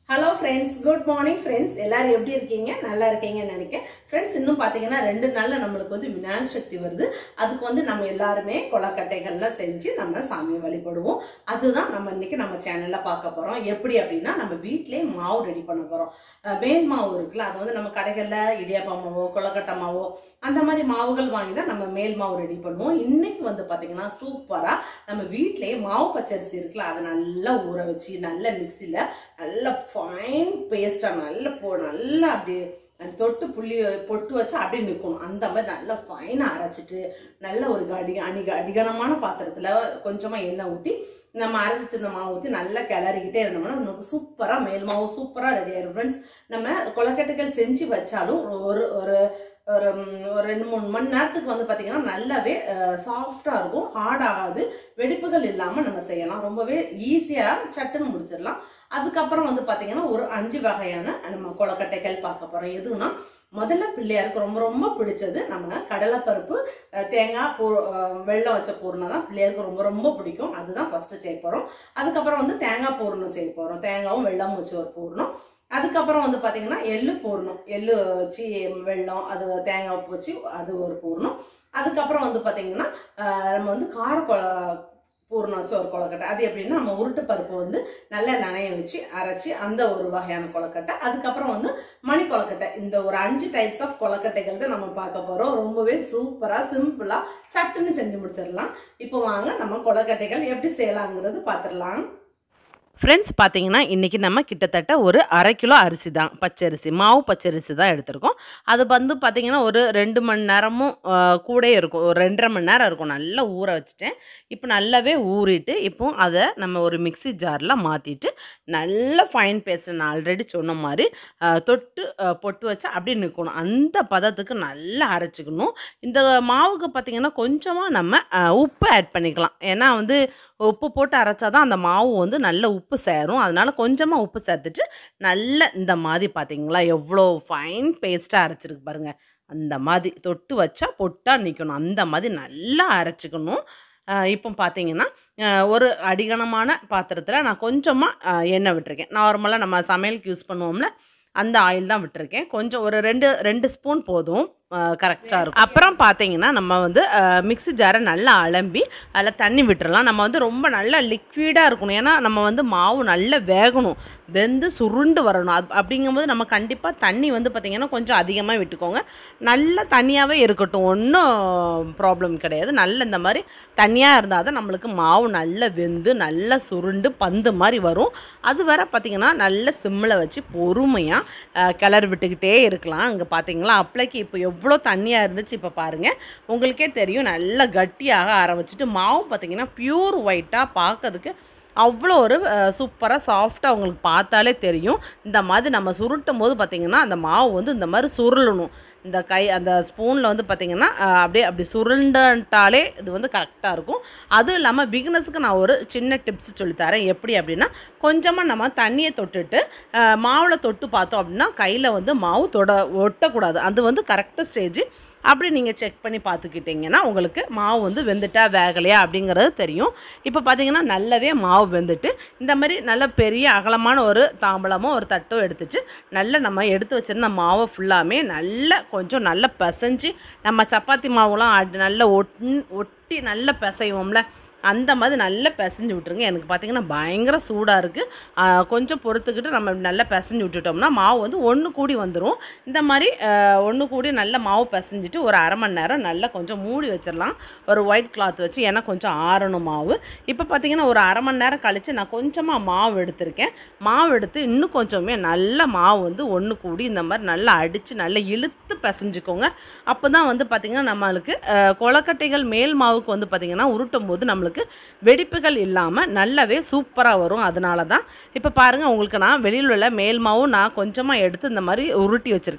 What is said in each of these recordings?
hello friends good morning friends எல்லாரும் எப்படி இருக்கீங்க நல்லா இருக்கீங்கன்னு நினைக்கிறேன் ஃப்ரெண்ட்ஸ் இன்னும் பார்த்தீங்கன்னா ரெண்டு நாள்ல நம்மளுக்கு வந்து விநாயகர் சக்தி வருது அதுக்கு வந்து நம்ம எல்லாருமே கொலக்கட்டைகள்லாம் செஞ்சு நம்ம சாமியை வழிபடுவோம் அதுதான் நம்ம இன்னைக்கு நம்ம சேனல்ல பார்க்க போறோம் எப்படி அப்படின்னா நம்ம வீட்டிலே மாவு ரெடி பண்ண போறோம் அஹ் மேல் மாவு இருக்குல்ல அது வந்து நம்ம கடைகள்ல இடியாப்பா மாவோ கொலக்கட்டை மாவோ அந்த மாதிரி மாவுகள் வாங்கி தான் நம்ம மேல் மாவு ரெடி பண்ணுவோம் இன்னைக்கு வந்து பார்த்தீங்கன்னா சூப்பரா நம்ம வீட்டிலேயே மாவு பச்சரிசி இருக்குல்ல அதை நல்லா ஊற வச்சு நல்ல மிக்சியில் நல்ல ஃபைன் பேஸ்ட்டாக நல்ல போ நல்லா அப்படியே அப்படி தொட்டு புள்ளி பொட்டு வச்சு அப்படியே நிற்கணும் அந்த மாதிரி நல்லா ஃபைனாக அரைச்சிட்டு நல்ல ஒரு அடி அணிக அடிகனமான பாத்திரத்தில் கொஞ்சமாக எண்ணெய் ஊற்றி நம்ம அரைச்சி வச்சிருந்த மாவு ஊற்றி நல்லா கிளறிக்கிட்டே இருந்தோம்னா நமக்கு சூப்பராக மேல் மாவு சூப்பராக ரெடி ஆயிடும் ஃப்ரெண்ட்ஸ் நம்ம கொலக்கட்டைகள் செஞ்சு வச்சாலும் ஒரு ஒரு ஒரு ம், ஒரு ரெண்டு மூணு மணி நேரத்துக்கு வந்து பார்த்தீங்கன்னா நல்லாவே சாஃப்டாக இருக்கும் ஹார்ட் ஆகாது வெடிப்புகள் இல்லாமல் நம்ம செய்யலாம் ரொம்பவே ஈஸியாக சட்டுன்னு முடிச்சிடலாம் அதுக்கப்புறம் வந்து பார்த்தீங்கன்னா ஒரு அஞ்சு வகையான நம்ம கொலக்கட்டைகள் பார்க்க போகிறோம் எதுனா முதல்ல பிள்ளையாருக்கு ரொம்ப ரொம்ப பிடிச்சது நம்ம கடலைப்பருப்பு அஹ், தேங்காய் பூ அஹ், வெல்லம் வச்ச பூர்ணம் தான் பிள்ளையாருக்கு ரொம்ப ரொம்ப பிடிக்கும் அதுதான் ஃபர்ஸ்ட் செய்ய போகிறோம் அதுக்கப்புறம் வந்து தேங்காய் பூர்ணம் செய்ய போகிறோம் தேங்காயும் வெள்ளமும் வச்சு ஒரு பூர்ணம் அதுக்கப்புறம் வந்து பார்த்தீங்கன்னா எள்ளு பூர்ணம் எள்ளு வச்சு வெல்லம் அது தேங்காய் உப்பு வச்சு அது ஒரு பூர்ணம் அதுக்கப்புறம் வந்து பார்த்தீங்கன்னா அஹ், நம்ம வந்து கார கொ பூர்ணம் வச்சு ஒரு கொலக்கட்டை அது எப்படின்னா நம்ம உருட்டு பருப்பு வந்து நல்லா நனைய வச்சு அரைச்சி அந்த ஒரு வகையான கொலக்கட்டை அதுக்கப்புறம் வந்து மணி கொலக்கட்டை இந்த ஒரு அஞ்சு டைப்ஸ் ஆஃப் கொலக்கட்டைகள் தான் நம்ம பார்க்க போகிறோம் ரொம்பவே சூப்பராக சிம்பிளாக சட்டுன்னு செஞ்சு முடிச்சிடலாம் இப்போ வாங்க நம்ம கொலக்கட்டைகள் எப்படி செய்யலாங்கிறது பார்த்துடலாம் ஃப்ரெண்ட்ஸ் பார்த்தீங்கன்னா இன்றைக்கி நம்ம கிட்டத்தட்ட ஒரு அரை கிலோ அரிசி தான் பச்சரிசி மாவு பச்சரிசி தான் எடுத்திருக்கோம் அது வந்து பார்த்திங்கன்னா ஒரு ரெண்டு மணி நேரமும் ஆஹ், கூடயே இருக்கும் ஒரு ரெண்டரை மணி நேரம் இருக்கும் நல்லா ஊற வச்சுட்டேன் இப்போ நல்லாவே ஊறிட்டு இப்போ அதை நம்ம ஒரு மிக்ஸி ஜாரில் மாற்றிட்டு நல்ல ஃபைன் பேஸ்ட் நான் ஆல்ரெடி சொன்ன மாதிரி ஆஹ், தொட்டு ஆஹ், பொட்டு வச்சா அப்படியே நிற்கணும் அந்த பதத்துக்கு நல்லா அரைச்சிக்கணும் இந்த மாவுக்கு பார்த்திங்கன்னா கொஞ்சமாக நம்ம ஆஹ், உப்பு ஆட் பண்ணிக்கலாம் ஏன்னா வந்து உப்பு போட்டு அரைச்சாதான் அந்த மாவு வந்து நல்ல உப்பு சேரும் அதனால கொஞ்சமாக உப்பு சேர்த்துட்டு நல்ல இந்த மாதிரி பார்த்தீங்களா எவ்வளோ ஃபைன் பேஸ்ட்டாக அரைச்சிருக்கு பாருங்க அந்த மாதிரி தொட்டு வச்சா பொட்டாக நிற்கணும் அந்த மாதிரி நல்லா அரைச்சிக்கணும் ஆஹ் இப்போ பார்த்தீங்கன்னா ஆஹ் ஒரு அடிகனமான பாத்திரத்தில் நான் கொஞ்சமாக எண்ணெய் விட்டுருக்கேன் நார்மலாக நம்ம சமையலுக்கு யூஸ் பண்ணுவோம்ல அந்த ஆயில் தான் விட்டுருக்கேன் கொஞ்சம் ஒரு ரெண்டு ரெண்டு ஸ்பூன் போதும் கரெக்டாக இருக்கும் அப்புறம் பார்த்தீங்கன்னா நம்ம வந்து மிக்ஸி ஜாரை நல்லா அலம்பி அதில் தண்ணி விட்டுறலாம் நம்ம வந்து ரொம்ப நல்லா லிக்விடாக இருக்கணும் ஏன்னா நம்ம வந்து மாவு நல்லா வேகணும் வெந்து சுருண்டு வரணும் அது அப்படிங்கும்போது நம்ம கண்டிப்பாக தண்ணி வந்து பார்த்திங்கன்னா கொஞ்சம் அதிகமாக விட்டுக்கோங்க நல்ல தண்ணியாகவே இருக்கட்டும் ஒன்றும் ப்ராப்ளம் கிடையாது நல்ல இந்த மாதிரி தண்ணியாக இருந்தால் தான் நம்மளுக்கு மாவு நல்லா வெந்து நல்லா சுருண்டு பந்து மாதிரி வரும் அது வர பார்த்திங்கன்னா நல்ல சிம்மில் வச்சு பொறுமையாக கிளறி விட்டுக்கிட்டே இருக்கலாம் இங்கே பார்த்தீங்களா அப்பளைக்கு இப்போ எவ்வளோ தண்ணியாக இருந்துச்சு இப்போ பாருங்கள் உங்களுக்கே தெரியும் நல்லா கட்டியாக ஆரம்பிச்சிட்டு மாவு பார்த்தீங்கன்னா பியூர் ஒயிட்டாக பார்க்கறதுக்கு அவ்வளோ ஒரு சூப்பராக சாஃப்டாக உங்களுக்கு பார்த்தாலே தெரியும் இந்த மாதிரி நம்ம சுருட்டும் போது பார்த்திங்கன்னா அந்த மாவு வந்து இந்த மாதிரி சுருளணும் இந்த கை அந்த ஸ்பூனில் வந்து பார்த்திங்கன்னா அஹ், அப்படியே அப்படி சுருண்டுட்டாலே இது வந்து கரெக்டாக இருக்கும் அதுவும் இல்லாமல் பிகினஸுக்கு நான் ஒரு சின்ன டிப்ஸ் சொல்லித்தரேன் எப்படி அப்படின்னா கொஞ்சமாக நம்ம தண்ணியை தொட்டுட்டு அஹ், மாவில் தொட்டு பார்த்தோம் அப்படின்னா கையில் வந்து மாவு தொட ஒட்டக்கூடாது அது வந்து கரெக்டாக ஸ்டேஜ் அப்படி நீங்கள் செக் பண்ணி பார்த்துக்கிட்டிங்கன்னா உங்களுக்கு மாவு வந்து வெந்துட்டா வேகலையா அப்படிங்கிறது தெரியும் இப்போ பார்த்தீங்கன்னா நல்லாவே மாவு வெந்துட்டு இந்த மாதிரி நல்ல பெரிய அகலமான ஒரு தாம்பளமோ ஒரு தட்டோ எடுத்துட்டு நல்ல நம்ம எடுத்து வச்சிருந்த மாவை ஃபுல்லாமே நல்ல கொஞ்சம் நல்லா பிசைஞ்சு நம்ம சப்பாத்தி மாவுலாம் அடி- நல்லா ஒட்டி ஒட்டி நல்லா பிசைவோம்ல அந்த மாதிரி நல்லா பிசைஞ்சு விட்ருங்க எனக்கு பார்த்தீங்கன்னா பயங்கர சூடாக இருக்குது கொஞ்சம் பொறுத்துக்கிட்டு நம்ம நல்லா பிசைஞ்சு விட்டுட்டோம்னா மாவு வந்து ஒன்று கூடி வந்துடும் இந்த மாதிரி ஒன்று கூடி நல்ல மாவு பிசைஞ்சிட்டு ஒரு அரை மணி நேரம் நல்லா கொஞ்சம் மூடி வச்சிடலாம் ஒரு ஒயிட் கிளாத் வச்சு ஏன்னா கொஞ்சம் ஆறணும் மாவு இப்போ பார்த்தீங்கன்னா ஒரு அரை மணி நேரம் கழித்து நான் கொஞ்சமாக மாவு எடுத்திருக்கேன் மாவு எடுத்து இன்னும் கொஞ்சமே நல்ல மாவு வந்து ஒன்று கூடி இந்த மாதிரி நல்லா அடித்து நல்லா இழுத்து பிசைஞ்சுக்கோங்க அப்போ தான் வந்து பார்த்திங்கன்னா நம்மளுக்கு அஹ், கொலக்கட்டைகள் மேல் மாவுக்கு வந்து பார்த்திங்கன்னா உருட்டும் போது நம்மளுக்கு வெடிப்புகள் இல்லாமல் நல்லாவே சூப்பராக வரும் அதனால தான் இப்போ பாருங்கள் உங்களுக்கு நான் வெளியில் உள்ள மேல் மாவும் நான் கொஞ்சமாக எடுத்து இந்த மாதிரி உருட்டி வச்சுருக்கேன்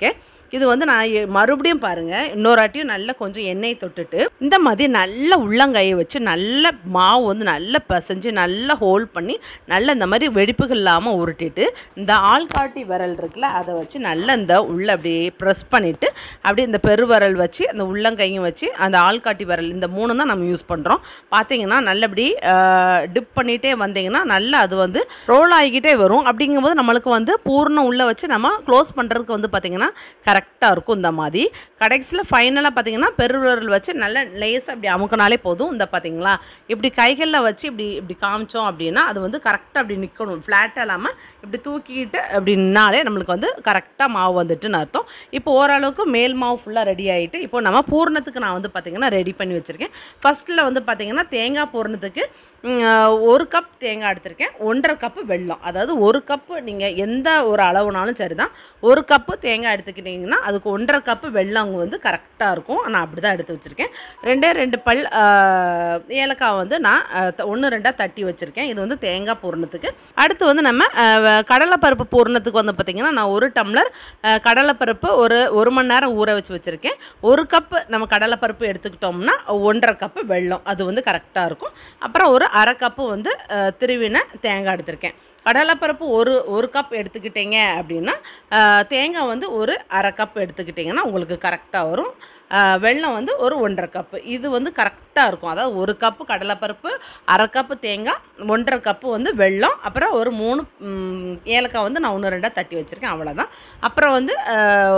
இது வந்து நான் எ- மறுபடியும் பாருங்கள் இன்னொரு வாட்டியும் நல்லா கொஞ்சம் எண்ணெய் தொட்டுட்டு இந்த மாதிரி நல்ல உள்ளங்கையை வச்சு நல்ல மாவு வந்து நல்லா பிசைஞ்சு நல்லா ஹோல்ட் பண்ணி நல்லா இந்த மாதிரி வெடிப்புகள் இல்லாமல் உருட்டிட்டு இந்த ஆள்காட்டி விரல் இருக்குல்ல அதை வச்சு நல்லா இந்த உள்ள அப்படியே ப்ரெஸ் பண்ணிவிட்டு அப்படியே இந்த பெருவிரல் வச்சு அந்த உள்ளங்கையும் வச்சு அந்த ஆள்காட்டி விரல் இந்த மூணு தான் நம்ம யூஸ் பண்ணுறோம் பார்த்தீங்கன்னா நல்லபடி டிப் பண்ணிகிட்டே வந்தீங்கன்னா நல்லா அது வந்து ரோல் ஆகிக்கிட்டே வரும் அப்படிங்கும்போது நம்மளுக்கு வந்து பூர்ணம் உள்ளே வச்சு நம்ம க்ளோஸ் பண்ணுறதுக்கு வந்து பார்த்திங்கன்னா கரெக்டாக இருக்கும் இந்த மாதிரி கடைசியில் ஃபைனலாக பார்த்தீங்கன்னா பெருவிரல் வச்சு நல்லா லேசாக இப்படி அமுக்கினாலே போதும் இந்த பார்த்தீங்களா இப்படி கைகளில் வச்சு இப்படி இப்படி காமிச்சோம் அப்படின்னா அது வந்து கரெக்டாக அப்படி நிற்கணும் ஃப்ளாட்டாக இல்லாமல் இப்படி தூக்கிக்கிட்டு அப்படி நின்னாலே நம்மளுக்கு வந்து கரெக்டாக மாவு வந்துட்டுன்னு அர்த்தம் இப்போ ஓரளவுக்கு மேல் மாவு ஃபுல்லாக ரெடி ஆகிட்டு இப்போ நம்ம பூர்ணத்துக்கு நான் வந்து பார்த்திங்கன்னா ரெடி பண்ணி வச்சுருக்கேன் ஃபஸ்ட்டில் வந்து பார்த்திங்கன்னா தேங்காய் பூர்ணத்துக்கு ம், ஒரு கப் தேங்காய் எடுத்திருக்கேன் ஒன்றரை கப்பு வெல்லம் அதாவது ஒரு கப்பு நீங்கள் எந்த ஒரு அளவுனாலும் சரி தான் ஒரு கப்பு தேங்காய் எடுத்துக்கிட்டிங்கன்னா அதுக்கு ஒன்றரை கப்பு வெல்லம் வந்து கரெக்டாக இருக்கும் நான் அப்படி தான் எடுத்து வச்சுருக்கேன் ரெண்டே ரெண்டு பல் ஆ, ஏலக்காய் வந்து நான் ஒன்று ரெண்டாக தட்டி வச்சுருக்கேன் இது வந்து தேங்காய் பூர்ணத்துக்கு அடுத்து வந்து நம்ம ஆ, வ- கடலைப்பருப்பு பூர்ணத்துக்கு வந்து பார்த்திங்கன்னா நான் ஒரு டம்ளர் ஆ, கடலைப்பருப்பு ஒரு ஒரு மணி நேரம் ஊற வச்சு வச்சுருக்கேன் ஒரு கப்பு நம்ம கடலைப்பருப்பு எடுத்துக்கிட்டோம்னா ஒன்றரை கப்பு வெல்லம் அது வந்து கரெக்டாக இருக்கும் அப்புறம் ஒரு அரை கப்பு வந்து ஆ, திருவின தேங்காய் எடுத்திருக்கேன் கடலைப்பருப்பு ஒரு ஒரு கப் எடுத்துக்கிட்டீங்க அப்படின்னா ஆ, தேங்காய் வந்து ஒரு அரை கப் எடுத்துக்கிட்டிங்கன்னா உங்களுக்கு கரெக்டாக வரும் ஆ, வெல்லம் வந்து ஒரு ஒன்றரை கப்பு இது வந்து கரெக்டாக இருக்கும் அதாவது ஒரு கப்பு கடலைப்பருப்பு அரை கப்பு தேங்காய் ஒன்றரை கப்பு வந்து வெல்லம் அப்புறம் ஒரு மூணு ம், ஏலக்காய் வந்து நான் ஒன்று ரெண்டாக தட்டி வச்சுருக்கேன் அவ்வளோதான் அப்புறம் வந்து ஆ,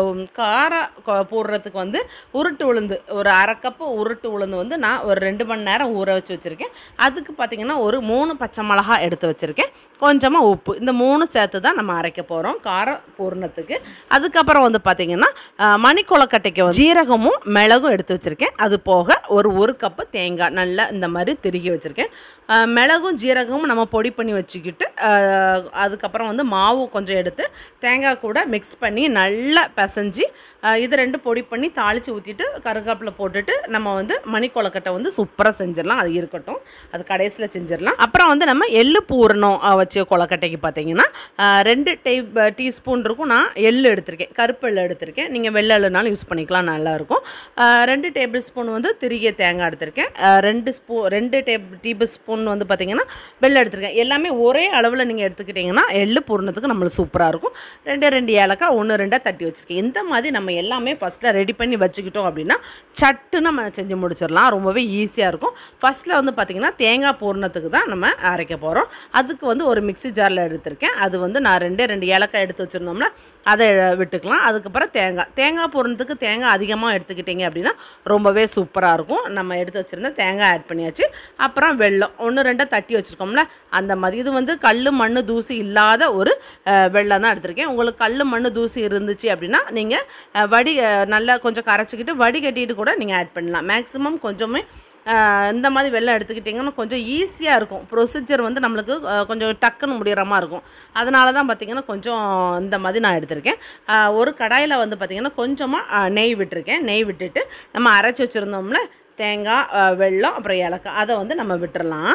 காரம் கொ- போடுறதுக்கு வந்து உருட்டு உளுந்து ஒரு அரை கப்பு உருட்டு உளுந்து வந்து நான் ஒரு ரெண்டு மணி நேரம் ஊற வச்சு வச்சுருக்கேன் அதுக்கு பார்த்திங்கன்னா ஒரு மூணு பச்சை மிளகா எடுத்து வச்சுருக்கேன் கொஞ்சமாக உப்பு இந்த மூணு சேர்த்து தான் நம்ம அரைக்க போகிறோம் காரம் பூர்ணத்துக்கு அதுக்கப்புறம் வந்து பார்த்திங்கன்னா மணி கொலக்கட்டைக்கு வந்து ஜீரகமும் மிளகும் எடுத்து வச்சுருக்கேன் அது போக ஒரு ஒரு கப்பு தேங்காய் நல்லா இந்த மாதிரி திருகி வச்சுருக்கேன் அஹ், மிளகும் ஜீரகமும் நம்ம பொடி பண்ணி வச்சுக்கிட்டு அஹ், அதுக்கப்புறம் வந்து மாவு கொஞ்சம் எடுத்து தேங்காய் கூட மிக்ஸ் பண்ணி நல்லா பிசைஞ்சு அஹ், இது ரெண்டு பொடி பண்ணி தாளித்து ஊற்றிட்டு கருகாப்பில் போட்டுட்டு நம்ம வந்து மணி கொலக்கட்டை வந்து சூப்பராக செஞ்சிடலாம் அது இருக்கட்டும் அது கடைசியில் செஞ்சிடலாம் அப்புறம் வந்து நம்ம எள்ளு பூரணம் அஹ், வச்ச கொலக்கட்டைக்கு பார்த்தீங்கன்னா அஹ், ரெண்டு டீ டீஸ்பூன் இருக்கும் நான் எள்ளு எடுத்திருக்கேன் கருப்பு எள்ளு எடுத்திருக்கேன் நீங்கள் வெள்ளை எள்ளுனாலும் யூஸ் பண்ணிக்கலாம் நல்லாயிருக்கும் அஹ், ரெண்டு டேபிள் ஸ்பூன் வந்து திருகிய தேங்காய் எடுத்திருக்கேன் அஹ், ரெண்டு ஸ்பூ ரெண்டு டேபிள் டேபிள் ஸ்பூன் வந்து பார்த்தீங்கன்னா வெள்ளம் எடுத்திருக்கேன் எல்லாமே ஒரே அளவில் நீங்கள் எடுத்துக்கிட்டிங்கன்னா எள்ளு பூர்ணத்துக்கு நம்மளுக்கு சூப்பராக இருக்கும் ரெண்டு ரெண்டு ஏலக்காய் ஒன்று ரெண்டாக தட்டி வச்சுருக்கேன் இந்த மாதிரி நம்ம எல்லாமே ஃபஸ்ட்டில் ரெடி பண்ணி வச்சுக்கிட்டோம் அப்படின்னா சட்டுன்னு நம்ம செஞ்சு முடிச்சிடலாம் ரொம்பவே ஈஸியாக இருக்கும் ஃபஸ்ட்டில் வந்து பார்த்திங்கன்னா தேங்காய் பூர்ணத்துக்கு தான் நம்ம அரைக்க போகிறோம் அதுக்கு வந்து ஒரு மிக்ஸி ஜாரில் எடுத்திருக்கேன் அது வந்து நான் ரெண்டே ரெண்டு ஏலக்காய் எடுத்து வச்சுருந்தோம்னா அதை விட்டுக்கலாம் அதுக்கப்புறம் தேங்காய் தேங்காய் பூர்ணத்துக்கு தேங்காய் அதிகமாக எடுத்துக்கிட்டிங்க அப்படின்னா ரொம்பவே சூப்பராக இருக்கும் நம்ம எடுத்து வச்சுருந்த தேங்காய் ஆட் பண்ணியாச்சு அப்புறம் வெல்லம் ஒன்று ரெண்டாக தட்டி வச்சுருக்கோம்ல அந்த மாதிரி இது வந்து கல் மண் தூசி இல்லாத ஒரு அஹ், வெல்லம் தான் எடுத்திருக்கேன் உங்களுக்கு கல் மண் தூசி இருந்துச்சு அப்படின்னா நீங்கள் வடி அஹ், நல்லா கொஞ்சம் கரைச்சிக்கிட்டு வடிகட்டிட்டு கூட நீங்கள் ஆட் பண்ணலாம் மேக்ஸிமம் கொஞ்சமே அஹ், இந்த மாதிரி வெள்ளம் எடுத்துக்கிட்டிங்கன்னா கொஞ்சம் ஈஸியாக இருக்கும் ப்ரொசீஜர் வந்து நம்மளுக்கு அஹ், கொஞ்சம் டக்குன்னு முடிகிற மாதிரி இருக்கும் அதனால தான் பார்த்திங்கன்னா கொஞ்சம் இந்த மாதிரி நான் எடுத்திருக்கேன் அஹ், ஒரு கடாயில் வந்து பார்த்திங்கன்னா கொஞ்சமாக நெய் விட்டுருக்கேன் நெய் விட்டுட்டு நம்ம அரைச்சி வச்சுருந்தோம்ல தேங்காய் அஹ், வெல்லம் அப்புறம் ஏலக்காய் அதை வந்து நம்ம விட்டுறலாம்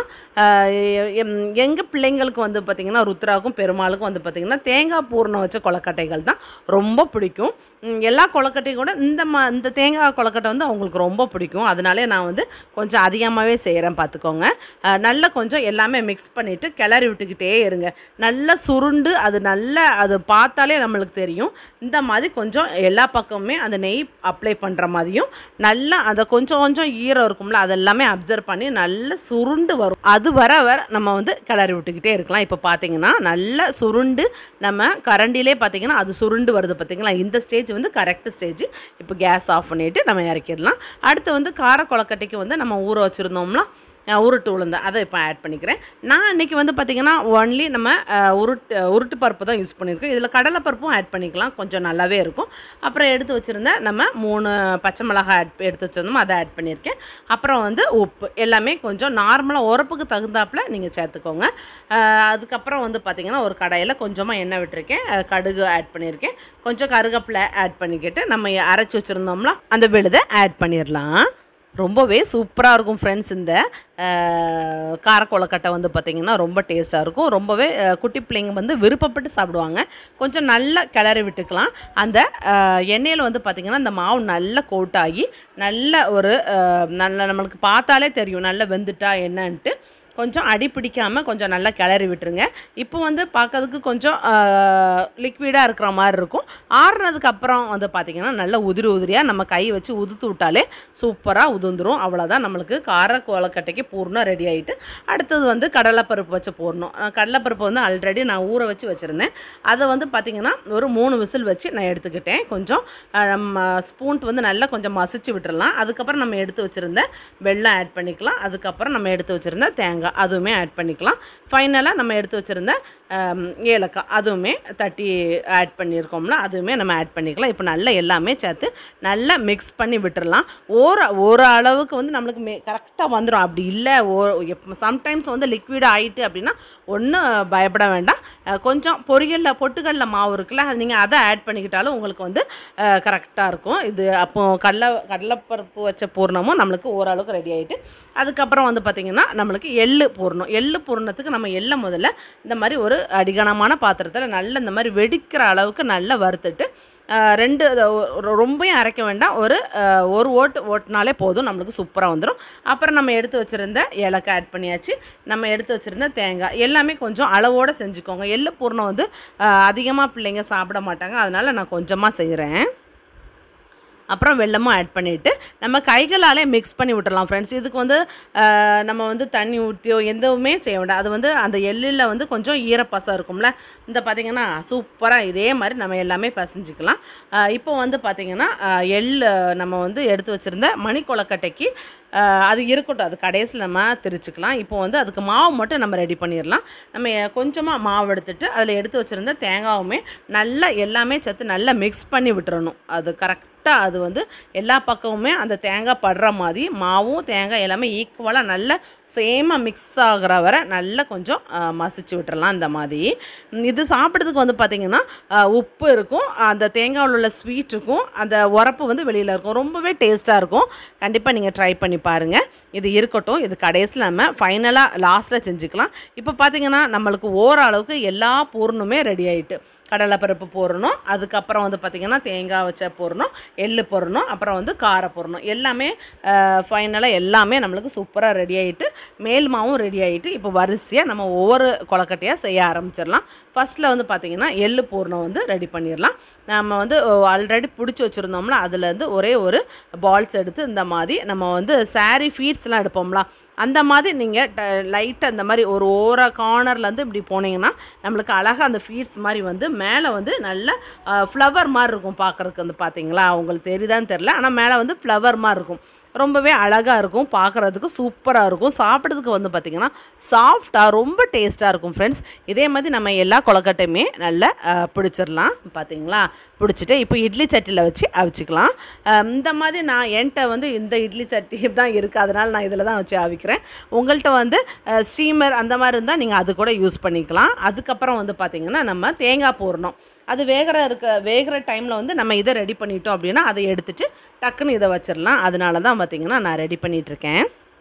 எங்கள் பிள்ளைங்களுக்கு வந்து பார்த்திங்கன்னா ருத்ராவுக்கும் பெருமாளுக்கும் வந்து பார்த்திங்கன்னா தேங்காய் பூர்ணம் வச்ச கொலக்கட்டைகள் தான் ரொம்ப பிடிக்கும் ம், எல்லா கொலக்கட்டையும் கூட இந்த ம இந்த தேங்காய் கொலக்கட்டை வந்து அவங்களுக்கு ரொம்ப பிடிக்கும் அதனாலே நான் வந்து கொஞ்சம் அதிகமாகவே செய்கிறேன் பார்த்துக்கோங்க அஹ், நல்லா கொஞ்சம் எல்லாமே மிக்ஸ் பண்ணிவிட்டு கிளறி விட்டுக்கிட்டே இருங்க நல்லா சுருண்டு அது நல்லா அது பார்த்தாலே நம்மளுக்கு தெரியும் இந்த மாதிரி கொஞ்சம் எல்லா பக்கமுமே அந்த நெய் அப்ளை பண்ணுற மாதிரியும் நல்லா அதை கொஞ்சம் கொஞ்சம் ஈரம் இருக்கும்ல அதெல்லாமே அப்சர்வ் பண்ணி நல்லா சுருண்டு வரும் அது வர வர நம்ம வந்து கிளறி விட்டுக்கிட்டே இருக்கலாம் இப்போ பார்த்தீங்கன்னா நல்லா சுருண்டு நம்ம கரண்டிலே பார்த்தீங்கன்னா அது சுருண்டு வருது பார்த்தீங்களா இந்த ஸ்டேஜ் வந்து கரெக்ட் ஸ்டேஜ் இப்போ கேஸ் ஆஃப் பண்ணிவிட்டு நம்ம இறக்கிடலாம் அடுத்து வந்து கார கொலக்கட்டைக்கு வந்து நம்ம ஊற வச்சுருந்தோம்னா அஹ், உருட்டு உளுந்து அதை இப்போ ஆட் பண்ணிக்கிறேன் நான் இன்றைக்கி வந்து பார்த்திங்கன்னா ஒன்லி நம்ம அஹ், உருட்டு உருட்டு பருப்பு தான் யூஸ் பண்ணியிருக்கோம் இதில் கடலைப்பருப்பும் ஆட் பண்ணிக்கலாம் கொஞ்சம் நல்லாவே இருக்கும் அப்புறம் எடுத்து வச்சுருந்த நம்ம மூணு பச்சை மிளகாய் ஆட் எடுத்து வச்சுருந்தோம் அதை ஆட் பண்ணியிருக்கேன் அப்புறம் வந்து உப்பு எல்லாமே கொஞ்சம் நார்மலாக உரப்புக்கு தகுந்தாப்பில் நீங்கள் சேர்த்துக்கோங்க அஹ், அதுக்கப்புறம் வந்து பார்த்திங்கன்னா ஒரு கடாயில் கொஞ்சமாக எண்ணெய் விட்டுருக்கேன் அஹ், கடுகு ஆட் பண்ணியிருக்கேன் கொஞ்சம் கருகப்பிலை ஆட் பண்ணிக்கிட்டு நம்ம அரைச்சி வச்சுருந்தோம்ல அந்த விழுதை ஆட் பண்ணிடலாம் ரொம்பவே சூப்பராக இருக்கும் ஃப்ரெண்ட்ஸ் இந்த காரக்கொலக்கட்டை வந்து பார்த்திங்கன்னா ரொம்ப டேஸ்ட்டாக இருக்கும் ரொம்பவே அஹ், குட்டி பிள்ளைங்க வந்து விருப்பப்பட்டு சாப்பிடுவாங்க கொஞ்சம் நல்லா கிளறி விட்டுக்கலாம் அந்த அஹ், எண்ணெயில் வந்து பார்த்திங்கன்னா இந்த மாவு நல்லா கோட் ஆகி நல்ல ஒரு அஹ், நல்ல நம்மளுக்கு பார்த்தாலே தெரியும் நல்லா வெந்துட்டா என்னன்ட்டு கொஞ்சம் அடி பிடிக்காமல் கொஞ்சம் நல்லா கிளறி விட்டுருங்க இப்போ வந்து பார்க்கறதுக்கு கொஞ்சம் லிக்விடாக இருக்கிற மாதிரி இருக்கும் ஆறுனதுக்கு அப்புறம் வந்து பார்த்திங்கன்னா நல்லா உதிரி உதிரியாக நம்ம கை வச்சு உதுத்து விட்டாலே சூப்பராக உதுந்துரும் அவ்வளோதான் நம்மளுக்கு கார கோலக்கட்டைக்கு பூர்ணம் ரெடி ஆகிட்டு அடுத்தது வந்து கடலைப்பருப்பு வச்சு போடணும் அஹ் கடலைப்பருப்பு வந்து ஆல்ரெடி நான் ஊற வச்சு வச்சுருந்தேன் அதை வந்து பார்த்திங்கன்னா ஒரு மூணு விசில் வச்சு நான் எடுத்துக்கிட்டேன் கொஞ்சம் அஹ், நம்ம ஸ்பூன் வந்து நல்லா கொஞ்சம் மசிச்சு விட்டுறலாம் அதுக்கப்புறம் நம்ம எடுத்து வச்சுருந்த வெல்லம் ஆட் பண்ணிக்கலாம் அதுக்கப்புறம் நம்ம எடுத்து வச்சுருந்த தேங்காய் அதுவுமே ஆட் பண்ணிக்கலாம் ஃபைனலாக நம்ம எடுத்து வச்சுருந்த ஆம், ஏலக்காய் அதுவுமே தட்டி ஆட் பண்ணியிருக்கோம்ல அதுவுமே நம்ம ஆட் பண்ணிக்கலாம் இப்போ நல்லா எல்லாமே சேர்த்து நல்லா மிக்ஸ் பண்ணி விட்டுறலாம் ஒரு ஒரு அளவுக்கு வந்து நம்மளுக்கு மே கரெக்டாக வந்துடும் அப்படி இல்லை ஓ சம்டைம்ஸ் வந்து லிக்விட் ஆகிட்டு அப்படின்னா ஒன்றும் பயப்பட வேண்டாம் அஹ், கொஞ்சம் பொரியலில் பொட்டுக்கடல மாவு இருக்குல்ல அது நீங்கள் அதை ஆட் பண்ணிக்கிட்டாலும் உங்களுக்கு வந்து கரெக்டாக இருக்கும் இது அப்போ கடலை கடலைப்பருப்பு வச்ச பூர்ணமும் நம்மளுக்கு ஓரளவுக்கு ரெடி ஆகிட்டு அதுக்கப்புறம் வந்து பார்த்திங்கன்னா நம்மளுக்கு எள்ளு பூர்ணம் எள்ளு பூர்ணத்துக்கு நம்ம எள்ளை முதல்ல இந்த மாதிரி ஒரு அடிகனமான பாத்திரத்தில் நல்லா இந்த மாதிரி வெடிக்கிற அளவுக்கு நல்லா வறுத்துட்டு அஹ், ரெண்டு அத ஒ- ரொம்பவும் அரைக்க வேண்டாம் ஒரு அஹ், ஒரு ஓட்டு ஓட்டினாலே போதும் நம்மளுக்கு சூப்பராக வந்துடும் அப்புறம் நம்ம எடுத்து வச்சுருந்த ஏலக்காய் ஆட் பண்ணியாச்சு நம்ம எடுத்து வச்சுருந்த தேங்காய் எல்லாமே கொஞ்சம் அளவோடு செஞ்சுக்கோங்க எள்ளு பூர்ணம் வந்து அதிகமாக பிள்ளைங்க சாப்பிட மாட்டாங்க அதனால் நான் கொஞ்சமாக செய்கிறேன் அப்புறம் வெல்லமும் ஆட் பண்ணிவிட்டு நம்ம கைகளாலே மிக்ஸ் பண்ணி விட்டுறலாம் ஃப்ரெண்ட்ஸ் இதுக்கு வந்து ஆஹ், நம்ம வந்து தண்ணி ஊற்றியோ எதுவுமே செய்ய வேண்டாம் அது வந்து அந்த எள்ளில் வந்து கொஞ்சம் ஈரப்பசம் இருக்கும்ல இந்த பார்த்திங்கன்னா சூப்பராக இதே மாதிரி நம்ம எல்லாமே பசைஞ்சிக்கலாம் ஆஹ், இப்போ வந்து பார்த்திங்கன்னா ஆஹ், எள் நம்ம வந்து எடுத்து வச்சுருந்த மணி கொலக்கட்டைக்கு ஆஹ், அது இருக்கட்டும் அது கடைசியில் நம்ம திரிச்சுக்கலாம் இப்போ வந்து அதுக்கு மாவு மட்டும் நம்ம ரெடி பண்ணிடலாம் நம்ம கொஞ்சமாக மாவு எடுத்துட்டு அதில் எடுத்து வச்சுருந்த தேங்காவுமே நல்லா எல்லாமே சேர்த்து நல்லா மிக்ஸ் பண்ணி விட்டுறணும் அது கரெக்ட் கரெக்டாக அது வந்து எல்லா பக்கமுமே அந்த தேங்காய் படுற மாதிரி மாவும் தேங்காய் எல்லாமே ஈக்குவலாக நல்ல சேமாக மிக்ஸ் ஆகுற வரை நல்லா கொஞ்சம் அஹ், மசிச்சு விட்டுறலாம் இந்த மாதிரி உம், இது சாப்பிட்றதுக்கு வந்து பார்த்திங்கன்னா அஹ், உப்பு இருக்கும் அந்த தேங்காயில் உள்ள ஸ்வீட் இருக்கும் அந்த உரப்பு வந்து வெளியில் இருக்கும் ரொம்பவே டேஸ்ட்டாக இருக்கும் கண்டிப்பாக நீங்கள் ட்ரை பண்ணி பாருங்கள் இது இருக்கட்டும் இது கடைசியில் நம்ம ஃபைனலாக லாஸ்ட்டில் செஞ்சுக்கலாம் இப்போ பார்த்தீங்கன்னா நம்மளுக்கு ஓரளவுக்கு எல்லா பூர்ணுமே ரெடி ஆயிட்டு கடலைப்பருப்பு போடணும் அதுக்கப்புறம் வந்து பார்த்திங்கன்னா தேங்காய் வச்ச போடணும் எள்ளு போடணும் அப்புறம் வந்து காரை போடணும் எல்லாமே ஃபைனலாக எல்லாமே நம்மளுக்கு சூப்பராக ரெடி ஆகிட்டு மேல் மாவும் ரெடி ஆகிட்டு இப்போ வரிசையாக நம்ம ஒவ்வொரு கொலக்கட்டையாக செய்ய ஆரம்பிச்சிடலாம் ஃபஸ்ட்டில் வந்து பார்த்திங்கன்னா எள்ளு பூர்ணம் வந்து ரெடி பண்ணிடலாம் நம்ம வந்து ஆல்ரெடி பிடிச்சி வச்சுருந்தோம்ல அதுலேருந்து ஒரே ஒரு பால்ஸ் எடுத்து இந்த மாதிரி நம்ம வந்து saree ஃபீட்ஸ்லாம் எடுப்போம்ல அந்த மாதிரி நீங்கள் லைட்டாக அந்த மாதிரி ஒரு ஓர கார்னர்லேருந்து இப்படி போனீங்கன்னா நம்மளுக்கு அழகாக அந்த ஃபீட்ஸ் மாதிரி வந்து மேலே வந்து நல்ல ஃப்ளவர் மாதிரி இருக்கும் பார்க்குறதுக்கு வந்து பார்த்தீங்களா உங்களுக்கு தெரியுதான்னு தெரில ஆனால் மேலே வந்து ஃப்ளவர் மாதிரி இருக்கும் ரொம்பவே அழகாக இருக்கும் பார்க்குறதுக்கு சூப்பராக இருக்கும் சாப்பிட்றதுக்கு வந்து பார்த்திங்கன்னா சாஃப்டாக ரொம்ப டேஸ்ட்டாக இருக்கும் ஃப்ரெண்ட்ஸ் இதே மாதிரி நம்ம எல்லா கொலக்கட்டையுமே நல்லா அஹ், பிடிச்சிடலாம் பார்த்தீங்களா பிடிச்சிட்டு இப்போ இட்லி சட்டியில் வச்சு அவிச்சிக்கலாம் அஹ், இந்த மாதிரி நான் என்கிட்ட வந்து இந்த இட்லி சட்டி தான் இருக்குது அதனால் நான் இதில் தான் வச்சு அவிக்கிறேன் உங்கள்கிட்ட வந்து ஸ்டீமர் அந்த மாதிரி இருந்தால் நீங்கள் அது கூட யூஸ் பண்ணிக்கலாம் அதுக்கப்புறம் வந்து பார்த்திங்கன்னா நம்ம தேங்காய் போடணும் அது வேகிற இருக்க வேகிற டைமில் வந்து நம்ம இதை ரெடி பண்ணிட்டோம் அப்படின்னா அதை எடுத்துட்டு டக்குன்னு இதை வச்சிடலாம் அதனால தான் பார்த்திங்கன்னா நான் ரெடி பண்ணிகிட்ருக்கேன்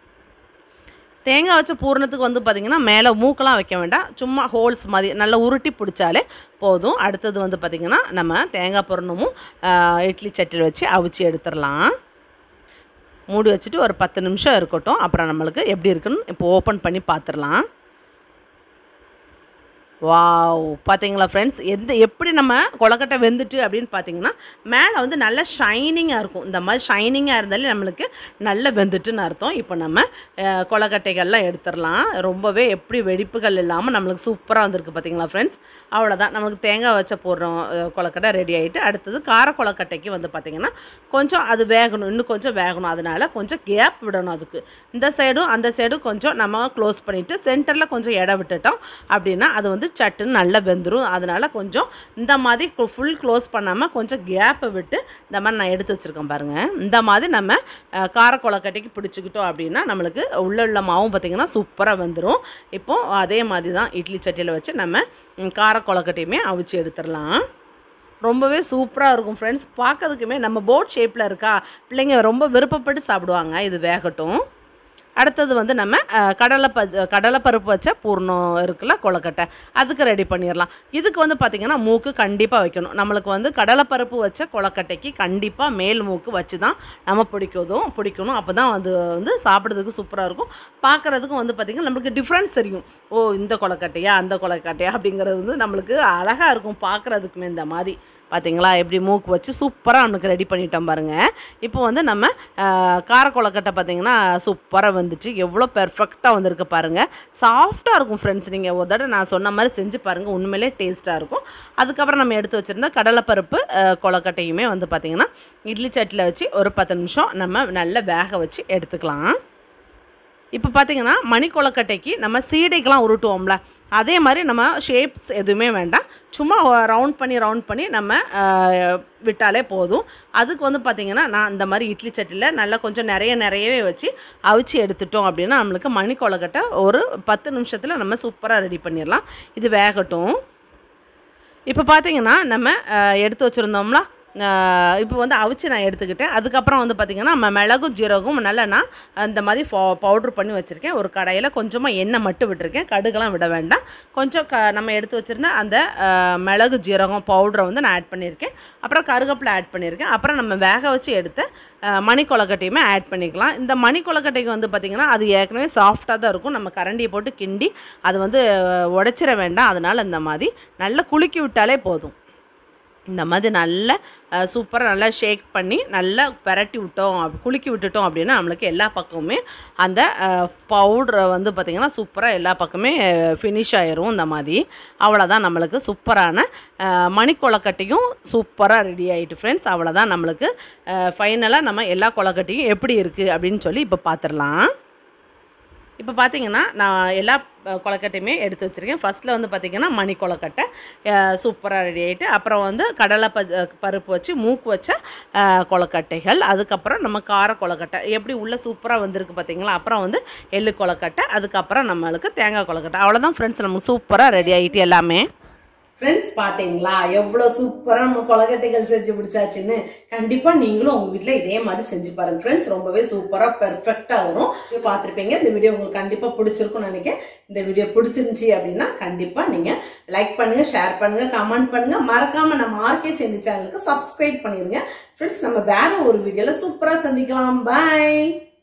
தேங்காய் வச்ச பூரணத்துக்கு வந்து பார்த்திங்கன்னா மேலே மூக்கெல்லாம் வைக்க வேண்டாம் சும்மா ஹோல்ஸ் மாதிரி நல்லா உருட்டி பிடிச்சாலே போதும் அடுத்தது வந்து பார்த்திங்கன்னா நம்ம தேங்காய் பூரணமும் ஆஹ், இட்லி சட்டியில் வச்சு அவிச்சு எடுத்துடலாம் மூடி வச்சுட்டு ஒரு பத்து நிமிஷம் இருக்கட்டும் அப்புறம் நம்மளுக்கு எப்படி இருக்குன்னு இப்போ ஓப்பன் பண்ணி பார்த்துடலாம் வாவ் பார்த்தீங்களா ஃப்ரெண்ட்ஸ் எந்த எப்படி நம்ம கொலக்கட்டை வெந்துட்டு அப்படின்னு பார்த்தீங்கன்னா மேலே வந்து நல்ல ஷைனிங்காக இருக்கும் இந்த மாதிரி ஷைனிங்காக இருந்தாலே நம்மளுக்கு நல்ல வெந்துட்டுன்னு அர்த்தம் இப்போ நம்ம அஹ், கொலக்கட்டைகள்லாம் எடுத்துடலாம் ரொம்பவே எப்படி வெடிப்புகள் இல்லாமல் நம்மளுக்கு சூப்பராக வந்திருக்கு பார்த்தீங்களா ஃப்ரெண்ட்ஸ் அவ்வளோதான் நம்மளுக்கு தேங்காய் வச்ச போடுறோம் அஹ், கொலக்கட்டை ரெடி ஆகிட்டு அடுத்தது கார கொலக்கட்டைக்கு வந்து பார்த்திங்கன்னா கொஞ்சம் அது வேகணும் இன்னும் கொஞ்சம் வேகணும் அதனால் கொஞ்சம் கேப் விடணும் அதுக்கு இந்த சைடும் அந்த சைடும் கொஞ்சம் நம்ம க்ளோஸ் பண்ணிவிட்டு சென்டரில் கொஞ்சம் இடம் விட்டுட்டோம் அப்படின்னா அது வந்து சட்டுன்னு நல்லா வெந்துடும் அதனால் கொஞ்சம் இந்த மாதிரி ஃபுல் க்ளோஸ் பண்ணாமல் கொஞ்சம் கேப்பை விட்டு இந்த மாதிரி நான் எடுத்து வச்சுருக்கேன் பாருங்கள் இந்த மாதிரி நம்ம அஹ், கார கொலக்கட்டைக்கு பிடிச்சிக்கிட்டோம் அப்படின்னா நம்மளுக்கு உள்ள உள்ள மாவும் பார்த்திங்கன்னா சூப்பராக வெந்துடும் இப்போது அதே மாதிரி தான் இட்லி சட்டியில் வச்சு நம்ம ம், கார கொலக்கட்டையுமே அவிச்சு எடுத்துடலாம் ரொம்பவே சூப்பராக இருக்கும் ஃப்ரெண்ட்ஸ் பார்க்கறதுக்குமே நம்ம போட் ஷேப்பில் இருக்கா பிள்ளைங்க ரொம்ப விருப்பப்பட்டு சாப்பிடுவாங்க இது வேகட்டும் அடுத்தது வந்து நம்ம அஹ், கடலை ப கடலைப்பருப்பு வச்ச பூர்ணம் இருக்குல்ல கொழுக்கட்டை அதுக்கு ரெடி பண்ணிடலாம் இதுக்கு வந்து பார்த்திங்கன்னா மூக்கு கண்டிப்பாக வைக்கணும் நம்மளுக்கு வந்து கடலைப்பருப்பு வச்ச கொழுக்கட்டைக்கு கண்டிப்பாக மேல் மூக்கு வச்சு தான் நம்ம பிடிக்கதும் பிடிக்கணும் அப்போ தான் அது வந்து சாப்பிட்றதுக்கு சூப்பராக இருக்கும் பார்க்குறதுக்கும் வந்து பார்த்திங்கன்னா நம்மளுக்கு டிஃப்ரென்ஸ் தெரியும் ஓ இந்த கொழுக்கட்டையா அந்த கொழுக்கட்டையா அப்படிங்கிறது வந்து நம்மளுக்கு அழகாக இருக்கும் பார்க்குறதுக்குமே இந்த மாதிரி பார்த்தீங்களா எப்படி மூக்கு வச்சு சூப்பராக நமக்கு ரெடி பண்ணிட்டோம் பாருங்கள் இப்போ வந்து நம்ம ஆஹ், கார கொழுக்கட்டை பார்த்தீங்கன்னா சூப்பராக வந்துச்சு எவ்வளோ பெர்ஃபெக்டாக வந்திருக்கு பாருங்கள் சாஃப்டாக இருக்கும் ஃப்ரெண்ட்ஸ் நீங்கள் ஒரு தடவை நான் சொன்ன மாதிரி செஞ்சு பாருங்கள் உண்மையிலே டேஸ்ட்டாக இருக்கும் அதுக்கப்புறம் நம்ம எடுத்து வச்சுருந்த கடலைப்பருப்பு ஆஹ், கொழுக்கட்டையுமே வந்து பார்த்திங்கன்னா இட்லி சட்டியில் வச்சு ஒரு பத்து நிமிஷம் நம்ம நல்லா வேக வச்சு எடுத்துக்கலாம் இப்போ பார்த்தீங்கன்னா மணி கொழுக்கட்டைக்கு நம்ம சீடைக்கெலாம் உருட்டுவோம்ல அதே மாதிரி நம்ம ஷேப்ஸ் எதுவுமே வேண்டாம் சும்மா ரவுண்ட் பண்ணி ரவுண்ட் பண்ணி நம்ம ஆஹ், விட்டாலே போதும் அதுக்கு வந்து பார்த்திங்கன்னா நான் இந்த மாதிரி இட்லி சட்டியில் நல்லா கொஞ்சம் நிறைய நிறையவே வச்சு அவிச்சு எடுத்துட்டோம் அப்படின்னா நம்மளுக்கு மணி கொழுக்கட்டை ஒரு பத்து நிமிஷத்தில் நம்ம சூப்பராக ரெடி பண்ணிடலாம் இது வேகட்டும் இப்போ பார்த்தீங்கன்னா நம்ம அஹ், எடுத்து வச்சுருந்தோம்ல அஹ், இப்போ வந்து அவிச்சு நான் எடுத்துக்கிட்டேன் அதுக்கப்புறம் வந்து பார்த்திங்கன்னா நம்ம மிளகும் ஜீரகம் நல்லா நான் அந்த மாதிரி பவுட்ரு பண்ணி வச்சுருக்கேன் ஒரு கடாயில் கொஞ்சமாக எண்ணெய் மட்டும் விட்டுருக்கேன் கடுகுலாம் விட வேண்டாம் கொஞ்சம் க நம்ம எடுத்து வச்சுருந்த அந்த அஹ், மிளகு ஜீரகம் பவுடரை வந்து நான் ஆட் பண்ணியிருக்கேன் அப்புறம் கருகப்பில் ஆட் பண்ணியிருக்கேன் அப்புறம் நம்ம வேக வச்சு எடுத்த அஹ், மணி கொழுக்கட்டையுமே ஆட் பண்ணிக்கலாம் இந்த மணி கொழுக்கட்டைக்கு வந்து பார்த்திங்கன்னா அது ஏற்கனவே சாஃப்டாக தான் இருக்கும் நம்ம கரண்டியை போட்டு கிண்டி அது வந்து அஹ், உடைச்சிட வேண்டாம் அதனால் இந்த மாதிரி நல்லா குலுக்கி விட்டாலே போதும் இந்த மாதிரி நல்லா சூப்பராக நல்லா ஷேக் பண்ணி நல்லா பெரட்டி விட்டோம் அப்~ குலுக்கி விட்டுட்டோம் அப்படின்னா நம்மளுக்கு எல்லா பக்கமுமே அந்த பவுட்ரை வந்து பார்த்திங்கன்னா சூப்பராக எல்லா பக்கமே ஃபினிஷ் ஆயிரும் இந்த மாதிரி அவ்வளோதான் நம்மளுக்கு சூப்பரான அஹ், மணி கொழக்கட்டையும் சூப்பராக ரெடி ஆகிட்டு ஃப்ரெண்ட்ஸ் அவ்வளோதான் நம்மளுக்கு ஃபைனலாக நம்ம எல்லா கொழக்கட்டையும் எப்படி இருக்குது அப்படின்னு சொல்லி இப்போ பார்த்துடலாம் இப்போ பார்த்தீங்கன்னா நான் எல்லா அஹ், கொழுக்கட்டையுமே எடுத்து வச்சுருக்கேன் ஃபஸ்ட்டில் வந்து பார்த்திங்கன்னா மணி கொழுக்கட்டை சூப்பராக ரெடி ஆகிட்டு அப்புறம் வந்து கடலை ப பருப்பு வச்சு மூக்கு வச்ச அஹ், கொழுக்கட்டைகள் அதுக்கப்புறம் நம்ம கார கொழுக்கட்டை எப்படி உள்ள சூப்பராக வந்திருக்கு பார்த்தீங்களா அப்புறம் வந்து எள்ளு கொழுக்கட்டை அதுக்கப்புறம் நம்மளுக்கு தேங்காய் கொழுக்கட்டை அவ்வளோதான் ஃப்ரெண்ட்ஸ் நமக்கு சூப்பராக ரெடி ஆகிட்டு எல்லாமே ஃப்ரெண்ட்ஸ் பாத்தீங்களா எவ்வளவு சூப்பரா நம்ம கொலக்கட்டைகள் செஞ்சு பிடிச்சாச்சுன்னு கண்டிப்பா நீங்களும் உங்க வீட்ல இதே மாதிரி செஞ்சு பாருங்க ஃப்ரெண்ட்ஸ் ரொம்பவே சூப்பரா பெர்ஃபெக்டா வரும் பார்த்திருப்பீங்க இந்த வீடியோ உங்களுக்கு கண்டிப்பா பிடிச்சிருக்கும்னு நினைக்கிறேன் இந்த வீடியோ பிடிச்சிருந்துச்சு அப்படின்னா கண்டிப்பா நீங்க லைக் பண்ணுங்க ஷேர் பண்ணுங்க கமெண்ட் பண்ணுங்க மறக்காம நம்ம ஆர்கே செஞ்சு சேனலுக்கு சப்ஸ்கிரைப் பண்ணிருங்க ஃப்ரெண்ட்ஸ் நம்ம வேற ஒரு வீடியோல சூப்பரா சந்திக்கலாம் பாய்